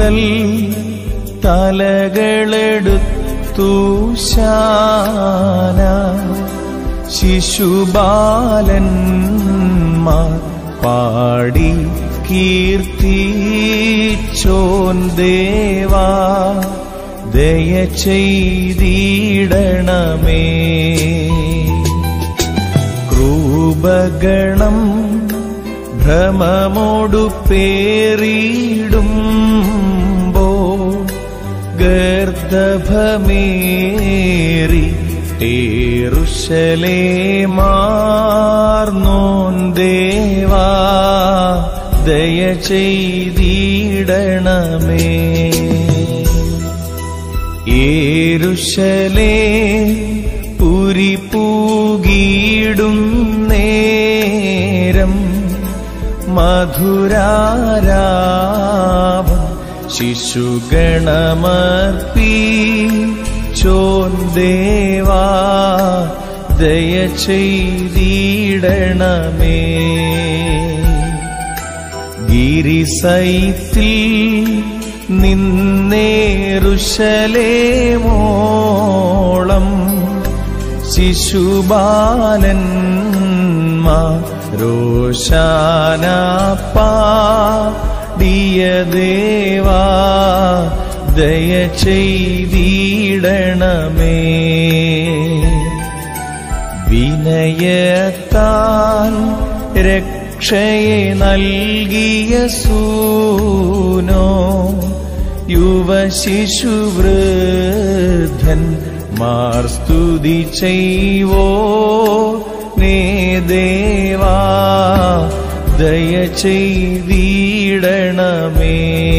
മുതൽ തലകളെടുത്തു ശാന ശിശുബാലന്മാർ പാടി കീർത്തിച്ചോൻ ദേവാ ദയ ചെയ്തിടണമേ ക്രൂപഗണം ഭ്രമമോടു പേറിയിടുമ്പോ ഗർദഭമേറി ഏറുശലേ മാർന്നോൻ ദേവാ ദയ ചെയ്തിടണമേ ഏരുശലേ പുരി പൂകിയിടും നേരം മധുരാരാവം ശിശുഗണമർപ്പി ചോൻ ദേവാ ദയ ചെയ്തിടണമേ ഗിരിസൈത്തിൽ നിന്നേറുശലേമോളം ശിശുബാലന്മാ രോഷാനാപ്പാടിയ ദേവാ ദയ ചെയ്തിടണമേ വിനയത്താൽ രക്ഷയെ നൽകിയ സൂനോ യുവശിശുവൃദ്ധൻ മാർ സ്തുതി ചെയ്വോ നേ ദേവാ ദയ ചെയ്തിടണമേ